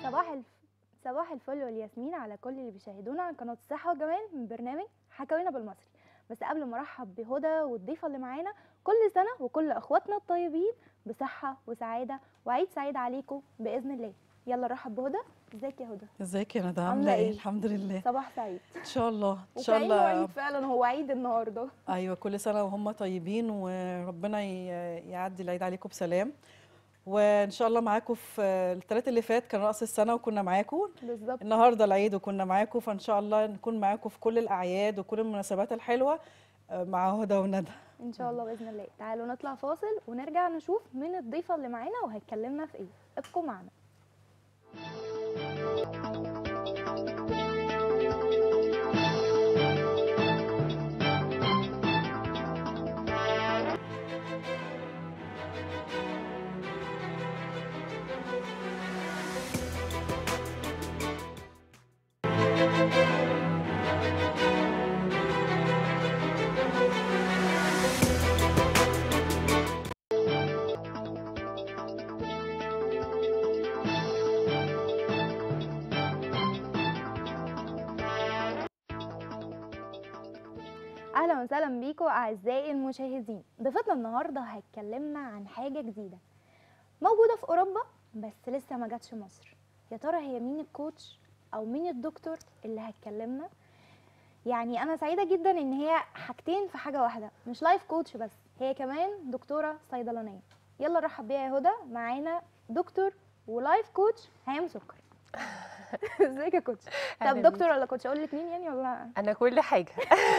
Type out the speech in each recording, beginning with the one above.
صباح الف... صباح الفل والياسمين على كل اللي بيشاهدونا على قناه الصحه والجمال من برنامج حكاوينا بالمصري بس قبل ما ارحب بهدى والضيفه اللي معانا كل سنه وكل اخواتنا الطيبين بصحه وسعاده وعيد سعيد عليكم باذن الله يلا نرحب بهدى ازيك يا هدى ازيك يا ندى عاملة عامله إيه؟ ايه الحمد لله صباح سعيد ان شاء الله ان شاء وكأنه عيد الله فعلا هو عيد النهارده ايوه كل سنه وهم طيبين وربنا ي- يعدي العيد عليكم بسلام وان شاء الله معاكم في الثلاث اللي فات كان راس السنه وكنا معاكم بالظبط النهارده العيد وكنا معاكم فان شاء الله نكون معاكم في كل الاعياد وكل المناسبات الحلوه آه، مع هدى وندى ان شاء الله باذن الله تعالوا نطلع فاصل ونرجع نشوف مين الضيفه اللي معانا وهتكلمنا في ايه ابقوا معنا اهلا وسهلا بيكم اعزائي المشاهدين ضيفتنا النهارده هتكلمنا عن حاجه جديده موجوده في اوروبا بس لسه ما جاتش مصر يا ترى هي مين الكوتش او مين الدكتور اللي هتكلمنا يعني انا سعيده جدا ان هي حاجتين في حاجه واحده مش لايف كوتش بس هي كمان دكتوره صيدلانيه يلا نرحب بيها يا هدى معانا دكتور ولايف كوتش هيام سكر ازيك يا كوتش طب أهلاً دكتور ولا كوتش اقول الاثنين يعني ولا انا كل حاجه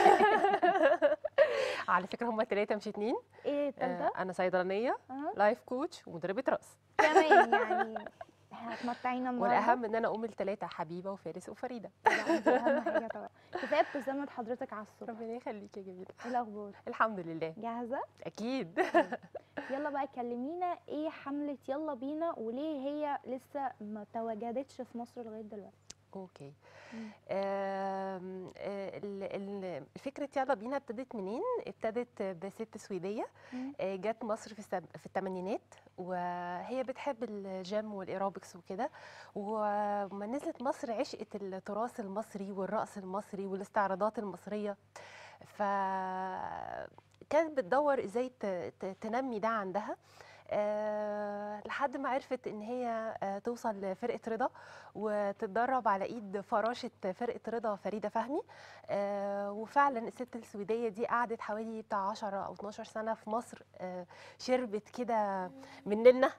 على فكره هم ثلاثه مش اتنين ايه آه، التالتة؟ انا صيدلانيه أها. لايف كوتش ومدربه راس كمان يعني هتمتعينا النهارده والاهم ان انا ام الثلاثه حبيبه وفارس وفريده لا، دي اهم حاجه طبعا كفايه ابتسامه حضرتك على الصبح ربنا يخليك يا جميله ايه الاخبار الحمد لله جاهزه اكيد يلا بقى كلمينا ايه حمله يلا بينا وليه هي لسه ما تواجدتش في مصر لغايه دلوقتي اوكي مم. آم، آه، ال- ال- فكره يلا بينا ابتدت منين ابتدت بست سويديه مم. آه، جت مصر في السب... في الثمانينات وهي بتحب الجيم والايروبكس وكده وما نزلت مصر عشقت التراث المصري والرقص المصري والاستعراضات المصريه ف كانت بتدور ازاي ت... ت... تنمي ده عندها أه لحد ما عرفت ان هي أه توصل لفرقه رضا وتتدرب على ايد فراشه فرقه رضا فريده فهمي أه وفعلا الست السويديه دي قعدت حوالي بتاع 10 او 12 سنه في مصر أه شربت كده مننا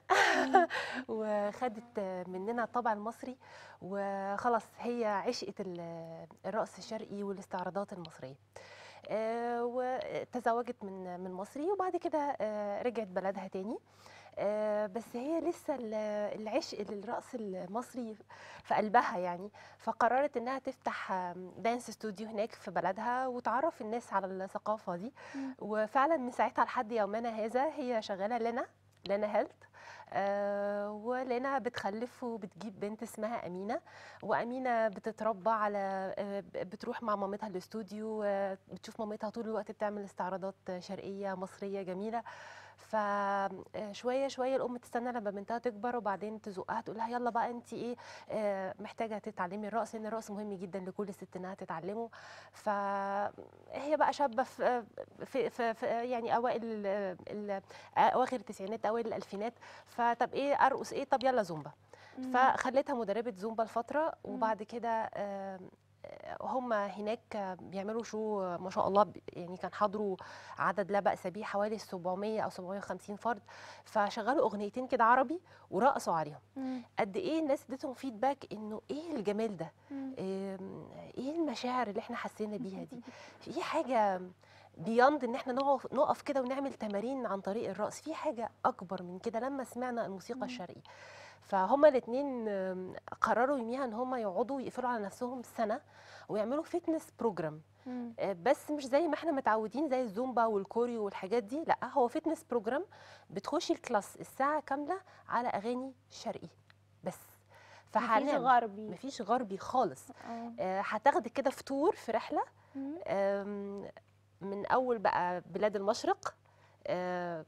وخدت مننا الطبع المصري وخلاص هي عشقت ال- الرقص الشرقي والاستعراضات المصريه آه، وتزوجت من من مصري وبعد كده آه، رجعت بلدها تاني آه، بس هي لسه ال- العشق للرقص المصري في قلبها يعني فقررت انها تفتح آم، دانس استوديو هناك في بلدها وتعرف الناس على الثقافه دي مم. وفعلا من ساعتها لحد يومنا هذا هي شغاله لنا لنا هيلث آه ولنا بتخلف وبتجيب بنت اسمها أمينة وأمينة بتتربى على آه بتروح مع مامتها الاستوديو آه بتشوف مامتها طول الوقت بتعمل استعراضات شرقية مصرية جميلة فشويه شويه الام تستنى لما بنتها تكبر وبعدين تزقها تقول لها يلا بقى انت ايه آه، محتاجه تتعلمي الرقص لان الرقص مهم جدا لكل ست انها تتعلمه فهي بقى شابه في في, في, في يعني اوائل ال- ال- اواخر التسعينات اوائل الالفينات فطب ايه ارقص ايه طب يلا زومبا مم. فخليتها مدربه زومبا لفتره وبعد كده آم، آه، هم هناك آه، بيعملوا شو آه، ما شاء الله ب- يعني كان حضروا عدد لا بأس به حوالي 700 أو 750 فرد فشغلوا أغنيتين كده عربي ورقصوا عليهم مم. قد إيه الناس اديتهم فيدباك إنه إيه الجمال ده مم. آم، إيه المشاعر اللي إحنا حسينا بيها دي في حاجة بياند ان احنا نقف نقف كده ونعمل تمارين عن طريق الرقص في حاجه اكبر من كده لما سمعنا الموسيقى مم. الشرقيه فهما الاثنين قرروا يوميها ان هما يقعدوا يقفلوا على نفسهم سنه ويعملوا فتنس بروجرام مم. آه، بس مش زي ما احنا متعودين زي الزومبا والكوريو والحاجات دي لا هو فتنس بروجرام بتخشي الكلاس الساعه كامله على اغاني شرقي بس مفيش فهنعمل غربي مفيش غربي خالص اه آه، هتاخدك كده في تور في رحله مم. آم، من اول بقى بلاد المشرق آه،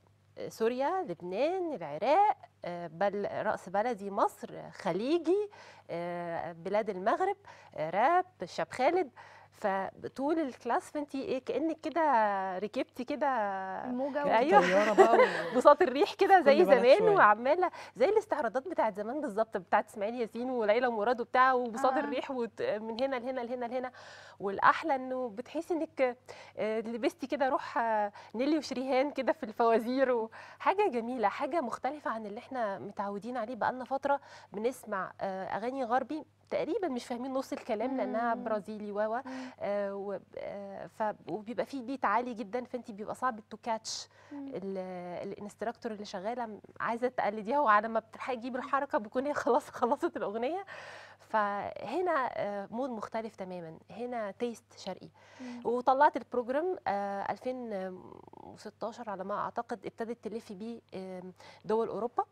سوريا لبنان العراق آه، بل رأس بلدي مصر خليجي آه، بلاد المغرب آه، راب شاب خالد فطول الكلاس فانت ايه كانك كده ركبتي كده الموجه أيوة. طياره بقى و... بساط الريح كده زي كل بلد زمان شوية. وعماله زي الاستعراضات بتاعت زمان بالظبط بتاعت اسماعيل ياسين وليلى مراد وبتاع وبساط آه. الريح وت- من هنا لهنا لهنا لهنا والاحلى انه بتحسي انك آه، لبستي كده روح آه، نيلي وشريهان كده في الفوازير وحاجه جميله حاجه مختلفه عن اللي احنا متعودين عليه بقالنا فتره بنسمع آه، اغاني غربي تقريبا مش فاهمين نص الكلام لانها مم. برازيلي و آه، و- آه، ف- وبيبقى فيه بيت عالي جدا فانت بيبقى صعب تو كاتش ال- الانستراكتور اللي شغاله م- عايزه تقلديها وعلى ما بتلحقي تجيب الحركه بيكون هي خلاص خلصت الاغنيه فهنا آه، مود مختلف تماما هنا تيست شرقي وطلعت البروجرام آه، 2016 على ما اعتقد ابتدت تلف بيه آم، دول اوروبا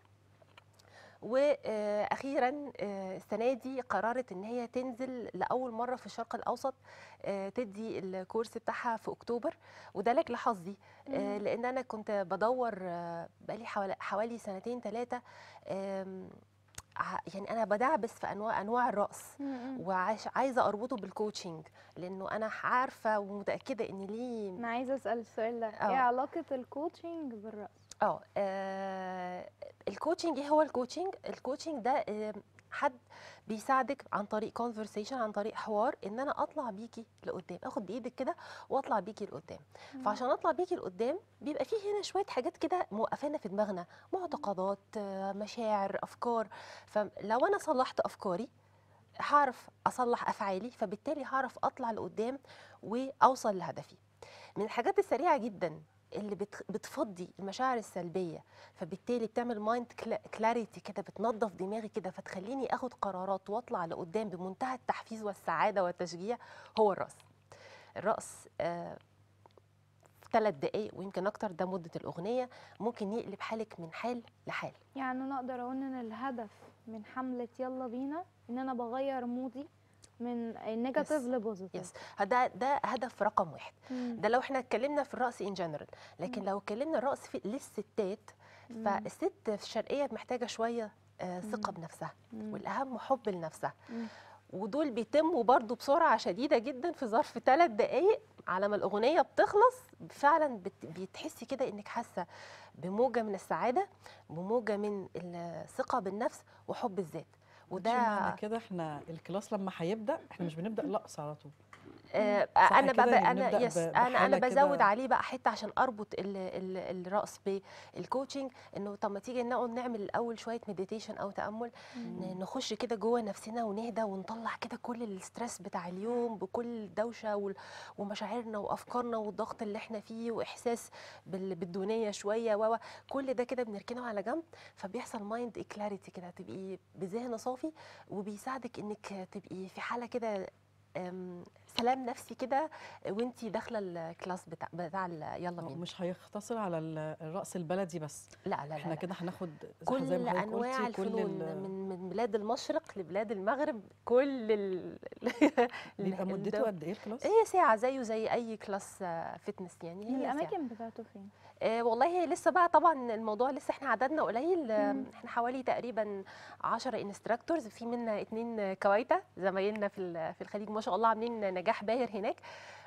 واخيرا السنه دي قررت ان هي تنزل لاول مره في الشرق الاوسط آه، تدي الكورس بتاعها في اكتوبر وده لك لحظي آه، لان انا كنت بدور آه، بقالي حوالي حوالي سنتين ثلاثه يعني انا بدعبس في انواع انواع الرقص وعايزه اربطه بالكوتشنج لانه انا عارفه ومتاكده ان ليه انا عايزه اسال السؤال ده آه. ايه علاقه الكوتشنج بالرقص اه آه، الكوتشنج ايه هو الكوتشنج الكوتشنج ده آه، حد بيساعدك عن طريق كونفرسيشن عن طريق حوار ان انا اطلع بيكي لقدام اخد بايدك كده واطلع بيكي لقدام فعشان اطلع بيكي لقدام بيبقى فيه هنا شويه حاجات كده موقفانا في دماغنا معتقدات آه، مشاعر افكار فلو انا صلحت افكاري هعرف اصلح افعالي فبالتالي هعرف اطلع لقدام واوصل لهدفي من الحاجات السريعه جدا اللي بت- بتفضي المشاعر السلبيه فبالتالي بتعمل مايند كلاريتي كده بتنظف دماغي كده فتخليني اخد قرارات واطلع لقدام بمنتهى التحفيز والسعاده والتشجيع هو الرقص الرقص آه في ثلاث دقايق ويمكن اكتر ده مده الاغنيه ممكن يقلب حالك من حال لحال يعني انا اقدر اقول ان الهدف من حمله يلا بينا ان انا بغير مودي من النيجاتيف Yes. لبوزيتيف يس ده ده هدف رقم واحد ده لو احنا اتكلمنا في الرقص ان جنرال لكن مم. لو اتكلمنا الرقص في للستات فالست في الشرقيه محتاجه شويه آه، ثقه مم. بنفسها والاهم حب لنفسها مم. ودول بيتموا برضو بسرعه شديده جدا في ظرف ثلاث دقائق على ما الاغنيه بتخلص فعلا بت- بتحسي كده انك حاسه بموجه من السعاده بموجه من الثقه بالنفس وحب الذات وده وده معنى كده احنا الكلاس لما هيبدا احنا مش بنبدا لقص على طول آه، صح انا كده؟ بقى يعني انا نبدأ يس ب- انا انا بحالة بزود كده. عليه بقى حته عشان اربط ال ال الرقص بالكوتشنج انه طب ما تيجي نقعد نعمل الاول شويه مديتيشن او تامل ن- نخش كده جوه نفسنا ونهدى ونطلع كده كل الستريس بتاع اليوم بكل الدوشه وال- ومشاعرنا وافكارنا والضغط اللي احنا فيه واحساس بال- بالدونيه شويه و و- كل ده كده بنركنه على جنب فبيحصل مايند كلاريتي كده تبقي بذهن صافي وبيساعدك انك تبقي في حاله كده أم، سلام نفسي كده وانتي داخله الكلاس بتاع بتاع ال- يلا بينا مش هيختصر على ال- الرقص البلدي بس لا لا لا, احنا لا. كده هناخد زي كل ما حضرتك انواع قلتي، كل الفنون ال- من من بلاد المشرق لبلاد المغرب كل ال بيبقى ال- مدته الدو- قد ايه الكلاس؟ هي ساعة زيه زي أي كلاس آه، فتنس يعني هي ساعة. الاماكن بتاعته فين آه والله هي لسه بقى طبعا الموضوع لسه احنا عددنا قليل آه، مم. احنا حوالي تقريبا 10 انستراكتورز في منا اتنين كويتة زمايلنا في ال- في الخليج ما شاء الله عاملين نجاح باهر هناك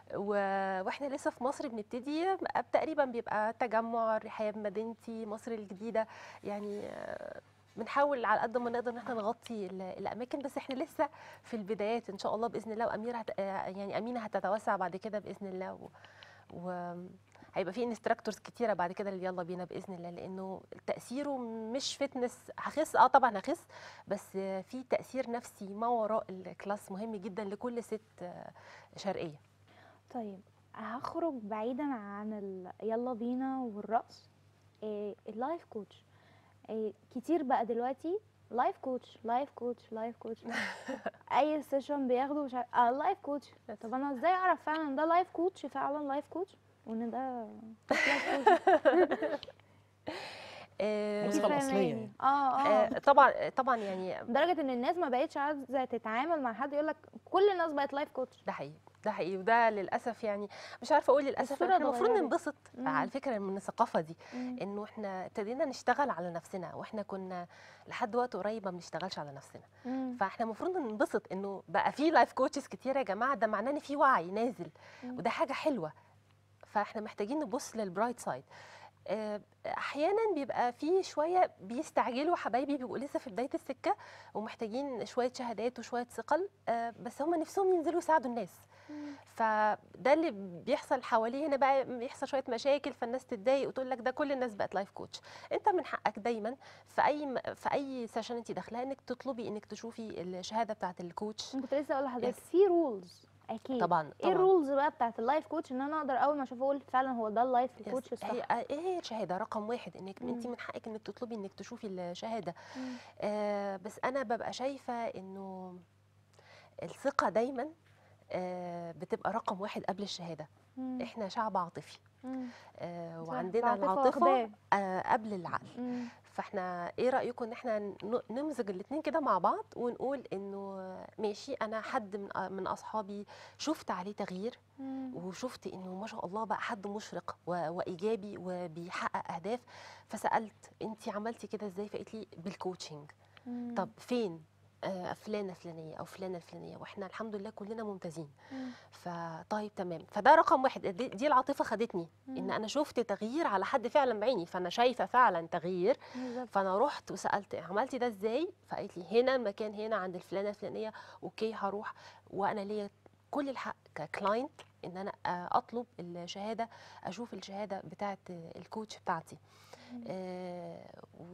و- واحنا لسه في مصر بنبتدي تقريبا بيبقى تجمع رحاب مدينتي مصر الجديدة يعني آه، بنحاول على قد ما نقدر ان احنا نغطي ال- الاماكن بس احنا لسه في البدايات ان شاء الله باذن الله واميره هت... آه، يعني امينه هتتوسع بعد كده باذن الله و... و... هيبقى في انستراكتورز كتيره بعد كده اللي يلا بينا باذن الله لانه تاثيره مش فتنس هخس اه طبعا هخس بس في تاثير نفسي ما وراء الكلاس مهم جدا لكل ست آه، شرقيه طيب هخرج بعيدا عن ال... يلا بينا والرقص إيه اللايف كوتش إيه كتير بقى دلوقتي لايف كوتش لايف كوتش لايف كوتش اي سيشن بياخده مش عارف اه لايف كوتش طب انا ازاي اعرف فعلا ان ده لايف كوتش فعلا لايف كوتش وان ده مش لايف كوتش آه، النسخة أكيد الأصلية فاهماني. يعني. اه آه، اه طبعا طبعا يعني لدرجه ان الناس ما بقتش عايزه تتعامل مع حد يقول لك كل الناس بقت لايف كوتش ده حقيقي ده حقيقي وده للاسف يعني مش عارفه اقول للاسف الصورة احنا المفروض اتغيرت. ننبسط مم. على فكره من الثقافه دي مم. انه احنا ابتدينا نشتغل على نفسنا واحنا كنا لحد وقت قريب ما بنشتغلش على نفسنا مم. فاحنا المفروض ننبسط انه بقى في لايف كوتشز كتير يا جماعه ده معناه ان في وعي نازل مم. وده حاجه حلوه فاحنا محتاجين نبص للبرايت سايد احيانا بيبقى في شويه بيستعجلوا حبايبي بيبقوا لسه في بدايه السكه ومحتاجين شويه شهادات وشويه ثقل آه، بس هم نفسهم ينزلوا يساعدوا الناس مم. فده اللي بيحصل حواليه هنا بقى بيحصل شويه مشاكل فالناس تتضايق وتقول لك ده كل الناس بقت لايف كوتش انت من حقك دايما في اي م- في اي سيشن انت داخلها انك تطلبي انك تشوفي الشهاده بتاعه الكوتش كنت لسه اقول لحضرتك Yes. في رولز اكيد طبعا ايه طبعا الرولز بقى بتاعت اللايف كوتش ان انا اقدر اول ما اشوفه اقول فعلا هو ده اللايف Yes. كوتش الصح هي ايه هي الشهاده رقم واحد انك انت مم. من حقك انك تطلبي انك تشوفي الشهاده مم. آه بس انا ببقى شايفه انه الثقه دايما آه بتبقى رقم واحد قبل الشهاده مم. احنا شعب عاطفي مم. آه صح، وعندنا العاطفة العاطفه واخداه. آه قبل العقل مم. فاحنا ايه رايكم ان احنا ن- نمزج الاثنين كده مع بعض ونقول انه ماشي انا حد من من اصحابي شفت عليه تغيير مم. وشفت انه ما شاء الله بقى حد مشرق و- وايجابي وبيحقق اهداف فسالت انت عملتي كده ازاي فقالت لي بالكوتشنج مم. طب فين آه، فلانه فلانيه او فلانه الفلانيه واحنا الحمد لله كلنا ممتازين مم. فطيب تمام فده رقم واحد دي, دي العاطفه خدتني ان مم. انا شفت تغيير على حد فعلا بعيني فانا شايفه فعلا تغيير بالظبط. فانا رحت وسالت عملتي ده ازاي فقالت لي هنا المكان هنا عند الفلانه الفلانيه اوكي هروح وانا ليا كل الحق ككلاينت ان انا آه، اطلب الشهاده اشوف الشهاده بتاعه الكوتش بتاعتي مم. آه،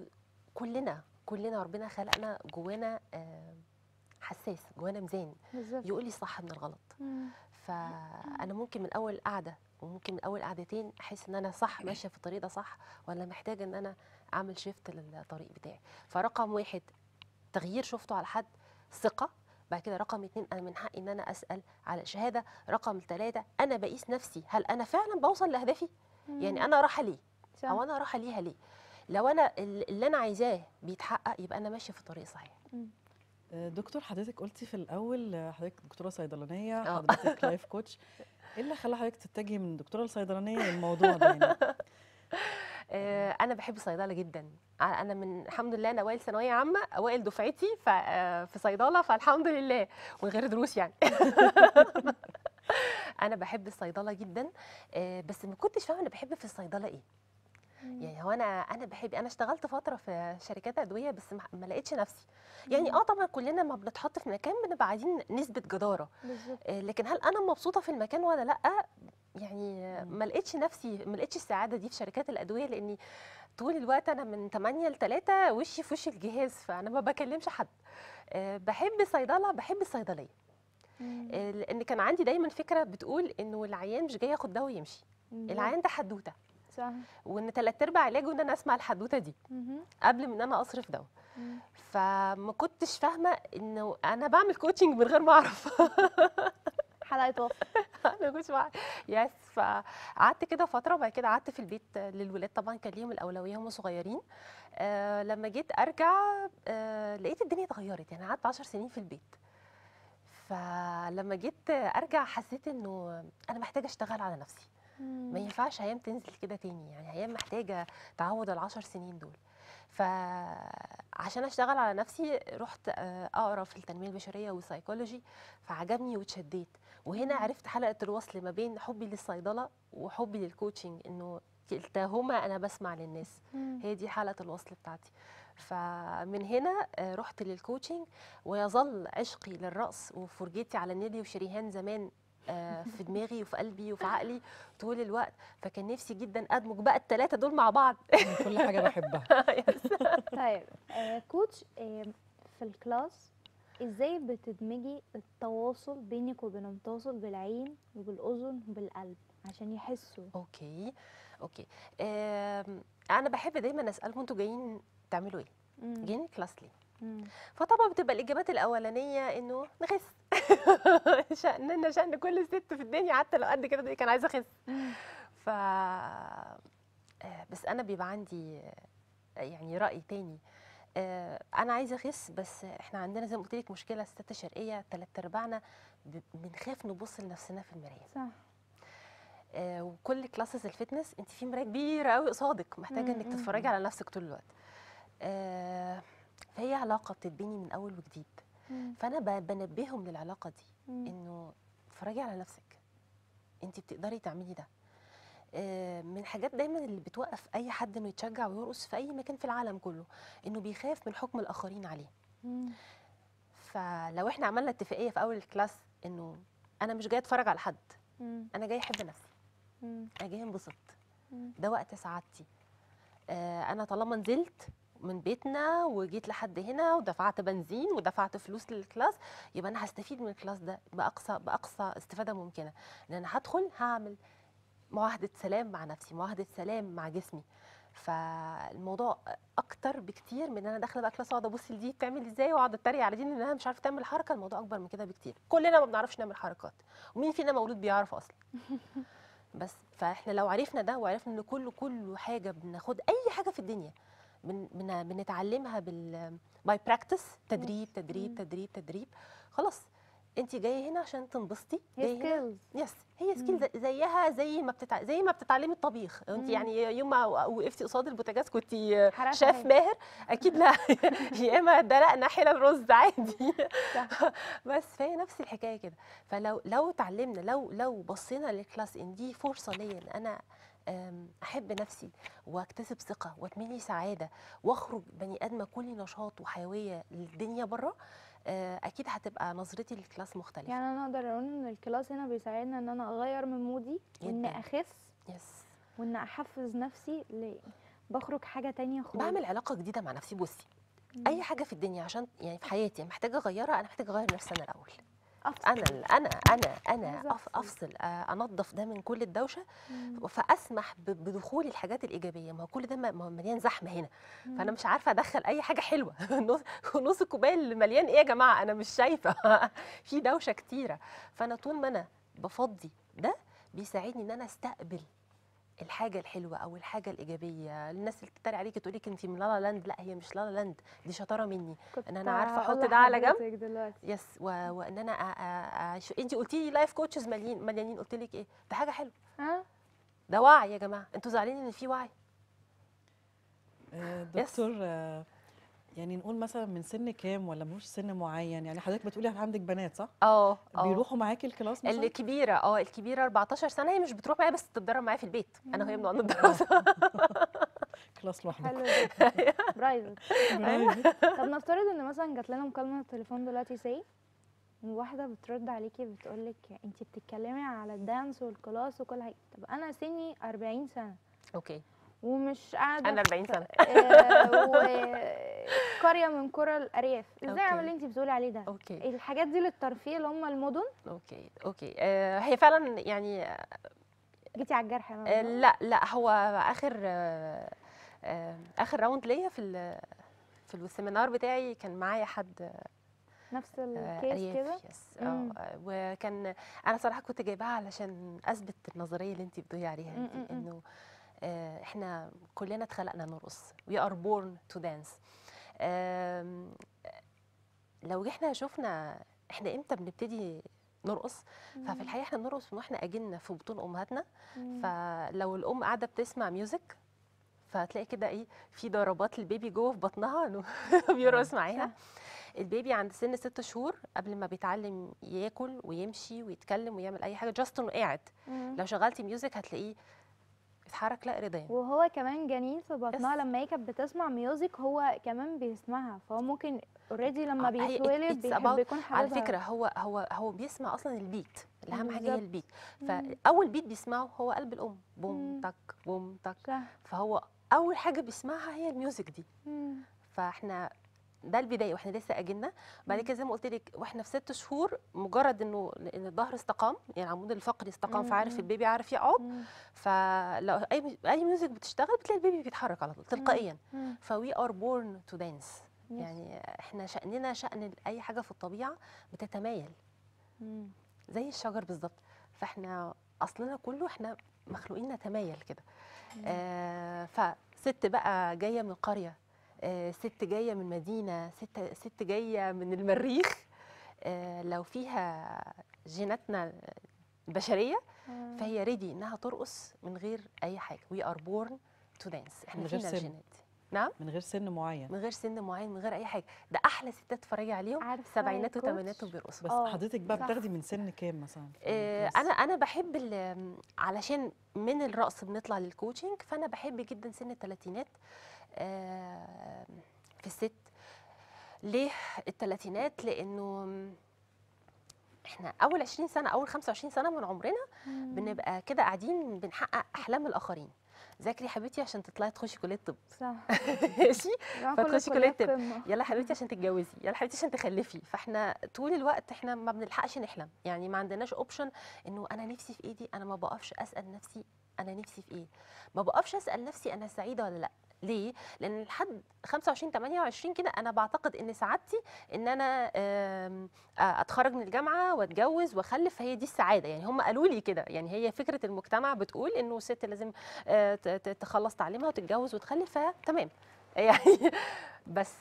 وكلنا كلنا ربنا خلقنا جوانا آه، حساس جوانا ميزان بالظبط يقول لي الصح من الغلط مم. فانا ممكن من اول قعده وممكن من اول قعدتين احس ان انا صح ماشيه في الطريق ده صح ولا محتاجه ان انا اعمل شيفت للطريق بتاعي فرقم واحد تغيير شفته على حد ثقه بعد كده رقم اتنين انا من حقي ان انا اسال على شهاده رقم ثلاثه انا بقيس نفسي هل انا فعلا بوصل لاهدافي يعني انا رايحه ليه صح. او انا رايحه ليها ليه لو انا ال- اللي انا عايزاه بيتحقق يبقى انا ماشيه في الطريق صحيح آه، دكتور حضرتك قلتي في الاول آه، حضرتك دكتوره صيدلانيه آه. حضرتك لايف كوتش ايه اللي خلى حضرتك تتجهي من دكتوره لصيدلانيه للموضوع ده يعني آه، انا بحب الصيدله جدا ع- انا من الحمد لله انا اوائل ثانويه عامه اوائل دفعتي ف- آه، في صيدله فالحمد لله من غير دروس يعني انا بحب الصيدله جدا آه، بس ما كنتش فاهمه انا بحب في الصيدله ايه مم. يعني هو انا انا بحب انا اشتغلت فتره في شركات ادويه بس ما ما لقيتش نفسي يعني اه طبعا كلنا ما بنتحط في مكان بنبقى عايزين نسبه جداره بالظبط آه، لكن هل انا مبسوطه في المكان ولا لا يعني آه، مم. ما لقيتش نفسي ما لقيتش السعاده دي في شركات الادويه لاني طول الوقت انا من 8 ل 3 وشي في وش الجهاز فانا ما بكلمش حد آه، بحب الصيدله بحب الصيدليه مم. آه، لان كان عندي دايما فكره بتقول انه العيان مش جاي ياخد دواء ويمشي بالظبط. العيان ده حدوته صح وان ثلاث ارباع علاجه ان انا اسمع الحدوته دي مهم. قبل من ان انا اصرف دواء مم. فما كنتش فاهمه انه انا بعمل كوتشنج من غير ما اعرف حلقه وقت انا كنتش بعرف يس فقعدت كده فتره وبعد كده قعدت في البيت للولاد طبعا كان ليهم الاولويه هم صغيرين آه لما جيت ارجع آه لقيت الدنيا اتغيرت يعني قعدت 10 سنين في البيت فلما جيت ارجع حسيت انه انا محتاجه اشتغل على نفسي ما ينفعش هيام تنزل كده تاني يعني هيام محتاجه تعوض العشر سنين دول فعشان اشتغل على نفسي رحت آه، اقرا في التنميه البشريه والسايكولوجي فعجبني واتشديت وهنا مم. عرفت حلقه الوصل ما بين حبي للصيدله وحبي للكوتشنج انه كلتاهما انا بسمع للناس مم. هي دي حلقه الوصل بتاعتي فمن هنا آه، رحت للكوتشنج ويظل عشقي للرقص وفرجتي على نيلي وشريهان زمان آه، في دماغي وفي قلبي وفي عقلي طول الوقت فكان نفسي جدا ادمج بقى الثلاثه دول مع بعض من كل حاجه بحبها طيب آه كوتش آه في الكلاس ازاي بتدمجي التواصل بينك وبينهم التواصل بالعين وبالاذن وبالقلب عشان يحسوا اوكي اوكي آم، انا بحب دايما اسالهم انتوا جايين تعملوا ايه مم. جايين الكلاس ليه مم. فطبعا بتبقى الاجابات الاولانيه انه نخس شأننا شأن كل ست في الدنيا حتى لو قد كده كان عايزه اخس مم. ف آه، بس انا بيبقى عندي آه، يعني راي تاني آه انا عايزه اخس بس احنا عندنا زي ما قلت لك مشكله الست الشرقيه ثلاث ارباعنا ب- بنخاف نبص لنفسنا في المرايه صح آه وكل كلاسز الفتنس انت في مرايه كبيره قوي قصادك محتاجه انك مم، مم، تتفرجي على نفسك طول الوقت آه فهي علاقه بتتبني من اول وجديد مم. فانا ب- بنبههم للعلاقه دي مم. انه اتفرجي على نفسك انت بتقدري تعملي ده آه، من الحاجات دايما اللي بتوقف اي حد انه يتشجع ويرقص في اي مكان في العالم كله انه بيخاف من حكم الاخرين عليه مم. فلو احنا عملنا اتفاقيه في اول الكلاس انه انا مش جايه اتفرج على حد مم. انا جايه احب نفسي مم. انا جايه انبسط مم. ده وقت سعادتي آه، انا طالما نزلت من بيتنا وجيت لحد هنا ودفعت بنزين ودفعت فلوس للكلاس يبقى انا هستفيد من الكلاس ده باقصى باقصى استفاده ممكنه ان انا هدخل هعمل معاهده سلام مع نفسي معاهده سلام مع جسمي فالموضوع اكتر بكتير من ان انا داخله بقى كلاس اقعد ابص لدي بتعمل ازاي واقعد اتريق على دي ان انا مش عارفه تعمل حركه الموضوع اكبر من كده بكتير كلنا ما بنعرفش نعمل حركات ومين فينا مولود بيعرف اصلا بس فاحنا لو عرفنا ده وعرفنا ان كل كل حاجه بناخد اي حاجه في الدنيا بن بن بنتعلمها بال باي براكتس تدريب Yes. تدريب مم. تدريب تدريب خلاص انت جايه هنا عشان تنبسطي هي جايه هنا سكيلز يس هي مم. سكيل زي- زيها زي ما بتتع... زي ما بتتعلمي الطبيخ انت مم. يعني يوم ما وقفتي قصاد البوتاجاز كنت حرقت شاف حاجة. ماهر اكيد لا يا اما دلقنا حلل رز عادي صح. بس فهي نفس الحكايه كده فلو لو اتعلمنا لو لو بصينا للكلاس ان دي فرصه ليا ان انا أم، احب نفسي واكتسب ثقه واتملي سعاده واخرج بني ادمه كلي نشاط وحيويه للدنيا بره آه، اكيد هتبقى نظرتي للكلاس مختلفه يعني انا اقدر اقول ان الكلاس هنا بيساعدنا ان انا اغير من مودي وان جداً. اخس يس وان احفز نفسي ل... بخرج حاجه تانية خالص بعمل علاقه جديده مع نفسي بصي مم. اي حاجه في الدنيا عشان يعني في حياتي محتاجه اغيرها انا محتاجه اغير نفسي انا الاول أفصل. انا ال- انا انا انا عايزة أف- افصل آه، انظف ده من كل الدوشه مم. فاسمح ب- بدخول الحاجات الايجابيه ما هو كل ده م- ما هو مليان زحمه هنا فانا مم. مش عارفه ادخل اي حاجه حلوه نص نص الكوبايه اللي مليان ايه يا جماعه انا مش شايفه في دوشه كتيره فانا طول ما انا بفضي ده بيساعدني ان انا استقبل الحاجه الحلوه او الحاجه الايجابيه الناس اللي بتتريق عليكي تقول لك انت من لالا لاند لا هي مش لالا لاند دي شطاره مني كنت إن أنا عارفة هقول أحط ده على جنب. لحضرتك دلوقتي يس و... وان انا أ... أ... أ... انت قلتي لي لايف كوتشز مليانين مليانين قلت لك ايه ده حاجه حلوه ها ده وعي يا جماعه انتوا زعلانين ان في وعي آه، دكتور آه، يعني نقول مثلا من سن كام ولا ملوش سن معين يعني حضرتك بتقولي عندك بنات صح؟ اه بيروحوا معاكي الكلاس مثلا؟ الكبيره اه الكبيره 14 سنه هي مش بتروح معايا بس بتتدرب معايا في البيت انا وهي بنقعد نتدرب كلاس لوحدك حلو جدا برايفت برايفت. طب نفترض ان مثلا جات لنا مكالمه تليفون دلوقتي سي وواحده بترد عليكي بتقول لك انت بتتكلمي على الدانس والكلاس وكل حاجه طب انا سني 40 سنه اوكي ومش قاعده انا 40 سنه وقريه من قرى الارياف ازاي أوكي. اعمل اللي انت بتقولي عليه ده اوكي الحاجات دي للترفيه اللي هم المدن اوكي اوكي آه هي فعلا يعني آه جيتي على الجرح يا ماما. لا لا هو اخر آه آه اخر راوند ليا في ال- في السيمينار بتاعي كان معايا حد نفس آه، الكيس أرياف، كده يس مم. اه آه، وكان انا صراحه كنت جايباها علشان اثبت النظريه اللي انت بتقولي عليها مم، دي مم، مم. انه آه، احنا كلنا اتخلقنا نرقص we are born to dance آم، لو احنا شفنا احنا امتى بنبتدي نرقص ففي الحقيقه احنا بنرقص من واحنا اجلنا في بطون امهاتنا مم. فلو الام قاعده بتسمع ميوزك فتلاقي كده ايه في ضربات البيبي جوه في بطنها انه بيرقص معاها البيبي عند سن ست شهور قبل ما بيتعلم ياكل ويمشي ويتكلم ويعمل اي حاجه جاست انه قاعد مم. لو شغلتي ميوزك هتلاقيه اتحرك لا اراديا وهو كمان جنين في بطنها يس. لما هي كانت بتسمع ميوزك هو كمان بيسمعها فهو ممكن اوريدي لما آه، هي it- بيتولد it's بيحب about- يكون على حاببها فكره هو هو هو بيسمع اصلا البيت الاهم حاجه هي بالظبط. البيت مم. فاول بيت بيسمعه هو قلب الام بوم مم. تك بوم تك صح فهو اول حاجه بيسمعها هي الميوزك دي مم. فاحنا ده البدايه واحنا لسه اجلنا بعد مم. كده زي ما قلت لك واحنا في ست شهور مجرد انه ان الظهر استقام يعني العمود الفقري استقام مم، فعارف مم. البيبي عارف يقعد مم. فلو اي اي ميوزك بتشتغل بتلاقي البيبي بيتحرك على طول تلقائيا مم. فوي ار بورن تو دانس يس. يعني احنا شأننا شأن اي حاجه في الطبيعه بتتمايل مم. زي الشجر بالظبط فاحنا اصلنا كله احنا مخلوقين نتمايل كده آه فست بقى جايه من قريه آه، ست جايه من مدينه ست ست جايه من المريخ آه، لو فيها جيناتنا البشريه آه. فهي ريدي انها ترقص من غير اي حاجه وي ار بورن تو دانس احنا من غير فينا سن. الجينات نعم من غير سن معين من غير سن معين من غير اي حاجه ده احلى ستات تتفرجي عليهم عارفة سبعينات يا كوتش؟ وثمانينات وبيرقصوا بس آه، حضرتك بقى صح. بتاخدي من سن كام مثلا في آه، الكلاس؟ انا انا بحب ال- علشان من الرقص بنطلع للكوتشنج فانا بحب جدا سن الثلاثينات آه، في الست ليه الثلاثينات لانه احنا اول 20 سنه اول 25 سنه من عمرنا مم. بنبقى كده قاعدين بنحقق احلام الاخرين ذاكري يا حبيبتي عشان تطلعي تخشي كليه طب صح ماشي راح فتخشي كل كلية طب. قمة. يلا حبيبتي عشان تتجوزي يلا حبيبتي عشان تخلفي فاحنا طول الوقت احنا ما بنلحقش نحلم يعني ما عندناش اوبشن انه انا نفسي في ايه دي انا ما بقفش اسال نفسي انا نفسي في ايه ما بقفش اسال نفسي انا سعيده ولا لا ليه لان لحد 25 28 كده انا بعتقد ان سعادتي ان انا آم، آه، اتخرج من الجامعه واتجوز واخلف فهي دي السعاده يعني هم قالوا لي كده يعني هي فكره المجتمع بتقول انه الست لازم آه، ت- ت- تخلص تعليمها وتتجوز وتخلف فتمام يعني بس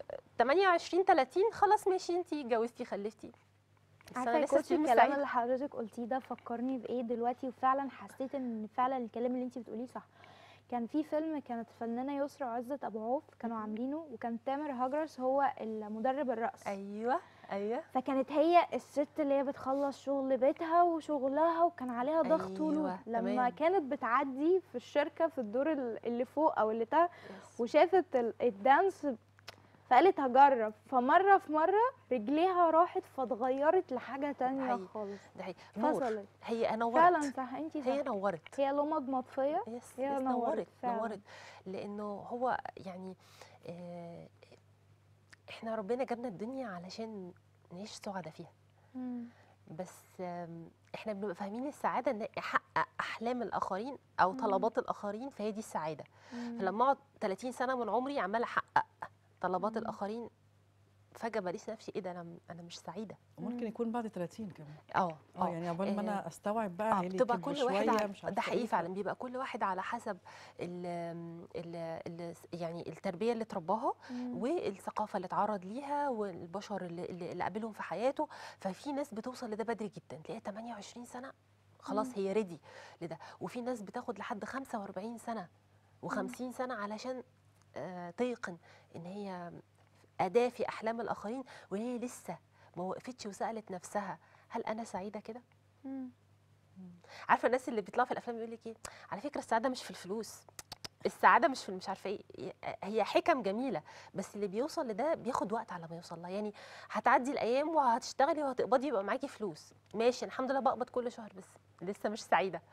28 30 خلاص ماشي انت اتجوزتي خلفتي بس عارفه انا يا لسه كوتش ستيل مش الكلام سعيدة. اللي حضرتك قلتيه ده فكرني بايه دلوقتي وفعلا حسيت ان فعلا الكلام اللي انت بتقوليه صح كان في فيلم كانت الفنانه يسرا وعزت ابو عوف كانوا مهم. عاملينه وكان تامر هجرس هو المدرب الرقص ايوه ايوه فكانت هي الست اللي هي بتخلص شغل بيتها وشغلها وكان عليها ضغط طول أيوة، لما تمام. كانت بتعدي في الشركه في الدور ال- اللي فوق او اللي تحت وشافت ال- الدانس فقالت هجرب فمره في مره رجليها راحت فاتغيرت لحاجه تانية حقيقي. خالص ده هي نور فصلت هي نورت فعلا صح انت صح هي نورت هي لمض مطفيه يس هي يس نورت نورت فعلاً. نورت لانه هو يعني آه، احنا ربنا جابنا الدنيا علشان نعيش سعداء فيها بس آم، احنا بنبقى فاهمين السعاده ان احقق احلام الاخرين او مم. طلبات الاخرين فهي دي السعاده مم. فلما اقعد 30 سنه من عمري عماله احقق طلبات مم. الاخرين فجاه بلاقي نفسي ايه ده انا انا مش سعيده ممكن مم. يكون بعد 30 كمان اه اه يعني عقبال ما انا استوعب بقى اه عيالي بتبقى كبروا كل واحد شويه على مش عارفه ده حقيقي إيه، ف- فعلا بيبقى كل واحد على حسب ال ال ال يعني التربيه اللي اترباها مم. والثقافه اللي اتعرض ليها والبشر اللي, اللي اللي قابلهم في حياته ففي ناس بتوصل لده بدري جدا تلاقيها 28 سنه خلاص مم. هي ريدي لده وفي ناس بتاخد لحد 45 سنه و50 سنه علشان آه تيقن ان هي اداه في احلام الاخرين وهي لسه ما وقفتش وسالت نفسها هل انا سعيده كده مم. عارفه الناس اللي بيطلعوا في الافلام يقول لك ايه على فكره السعاده مش في الفلوس السعاده مش في مش عارفه ايه هي حكم جميله بس اللي بيوصل لده بياخد وقت على ما يوصل لها يعني هتعدي الايام وهتشتغلي وهتقبضي يبقى معاكي فلوس ماشي الحمد لله بقبض كل شهر بس لسه مش سعيده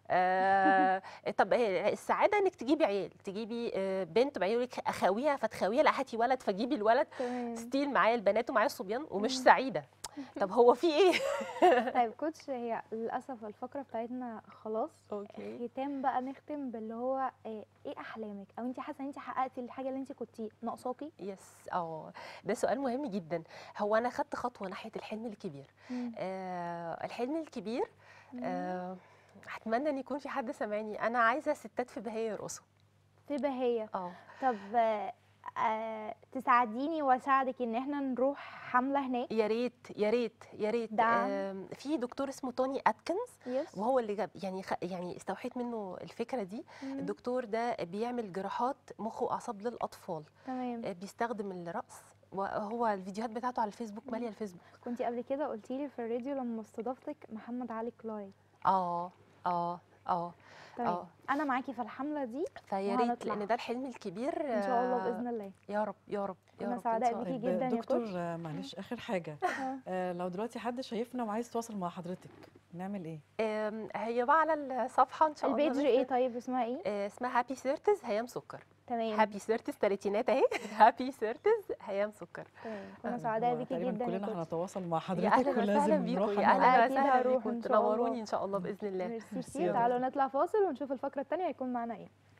آه طب إيه السعاده انك تجيبي عيال تجيبي آه بنت بعدين يقول لك اخاويها فتخاويها لا هاتي ولد فجيبي الولد تمام ستيل معايا البنات ومعايا الصبيان ومش مم. سعيده طب هو في ايه طيب كوتش هي للاسف الفقره بتاعتنا خلاص اوكي ختام بقى نختم باللي هو آه، ايه احلامك او انت حاسه ان انت حققتي الحاجه اللي انت كنتي ناقصاكي يس اه ده سؤال مهم جدا هو انا خدت خطوه ناحيه الحلم الكبير مم. آه الحلم الكبير مم. آه اتمنى ان يكون في حد سامعني انا عايزه ستات في بهيه يرقصوا في بهيه اه طب آه، آه، تساعديني واساعدك ان احنا نروح حمله هناك يا ريت يا ريت يا ريت دعم. آم، في دكتور اسمه توني اتكنز يس وهو اللي جاب يعني خ... يعني استوحيت منه الفكره دي مم. الدكتور ده بيعمل جراحات مخ واعصاب للاطفال تمام آه، بيستخدم الرقص وهو الفيديوهات بتاعته على الفيسبوك ماليه الفيسبوك كنتي قبل كده قلتي لي في الراديو لما استضافتك محمد علي كلاي اه اه اه تمام آه. انا معاكي في الحمله دي فيا ريت وهنطلع. لان ده الحلم الكبير ان شاء الله آه، باذن الله يا رب يا رب يا كنا رب إن سعداء شاء الله. بيكي طيب جدا يا دكتور كوتش. آه، معلش اخر حاجه آه. آه، لو دلوقتي حد شايفنا وعايز يتواصل مع حضرتك نعمل ايه آم، هي بقى على الصفحه ان شاء الله البيج بس- ايه طيب اسمها ايه آه، اسمها هابي سيرتز هيام سكر تمام هابي سيرتز تلاتينات اهي هابي سيرتز هيام سكر تمام كنا آه، سعداء هو بيكي تقريباً جدا يا كلنا كوتش هنتواصل مع يا حضرتك اهلا وسهلا ولازم بيكم نروح يا حملة. اهلا أكيد وسهلا هروح بيكم إن شاء الله. تنوروني ان شاء الله باذن الله ميرسي ميرسي كتير يا تعالوا نطلع فاصل ونشوف الفقره الثانيه هيكون معانا ايه